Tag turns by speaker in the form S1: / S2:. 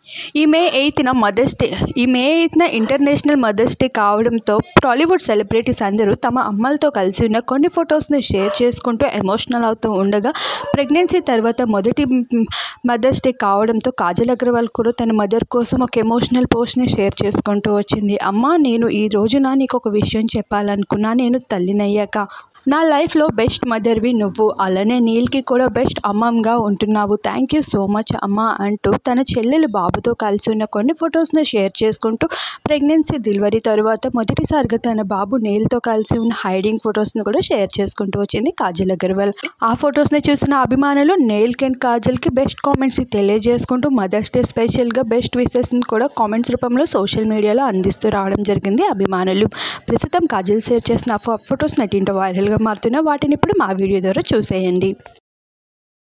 S1: ఈ May ఎయిత్న Mother's Day ఈ May ఎయిత్న ఇంటర్నేషనల్ మదర్స్ డే కావడంతో టాలీవుడ్ సెలబ్రిటీస్ అందరూ తమ అమ్మలతో కలిసి ఉన్న కొన్ని ఫొటోస్ని షేర్ చేసుకుంటూ ఎమోషనల్ అవుతూ ఉండగా ప్రెగ్నెన్సీ తర్వాత మొదటి మదర్స్ డే కావడంతో కాజల్ అగర్వాల్ కూడా తన మదర్ కోసం ఒక ఎమోషనల్ పోస్ట్ని షేర్ చేసుకుంటూ వచ్చింది అమ్మ నేను ఈ రోజున నీకు ఒక విషయం చెప్పాలనుకున్నా నేను తల్లినయ్యాక నా లైఫ్లో బెస్ట్ మదర్వి నువ్వు అలానే నీల్కి కూడా బెస్ట్ అమ్మగా ఉంటున్నావు థ్యాంక్ యూ సో మచ్ అమ్మ అంటూ తన చెల్లెలు బాబుతో కలిసి ఉన్న కొన్ని ఫొటోస్ని షేర్ చేసుకుంటూ ప్రెగ్నెన్సీ డెలివరీ తర్వాత మొదటిసారిగా తన బాబు నీల్తో కలిసి ఉన్న హైడింగ్ ఫొటోస్ని కూడా షేర్ చేసుకుంటూ వచ్చింది కాజల్ అగర్వాల్ ఆ ఫొటోస్ని చూసిన అభిమానులు నెయిల్ కెన్ కాజల్కి బెస్ట్ కామెంట్స్ తెలియజేసుకుంటూ మదర్స్ డే స్పెషల్గా బెస్ట్ విషెస్ని కూడా కామెంట్స్ రూపంలో సోషల్ మీడియాలో అందిస్తూ రావడం జరిగింది అభిమానులు ప్రస్తుతం కాజల్ షేర్ చేసిన ఆ ఫొటోస్ నెట్టింట వైరల్గా మారుతున్న వాటిని ఇప్పుడు మా వీడియో ద్వారా చూసేయండి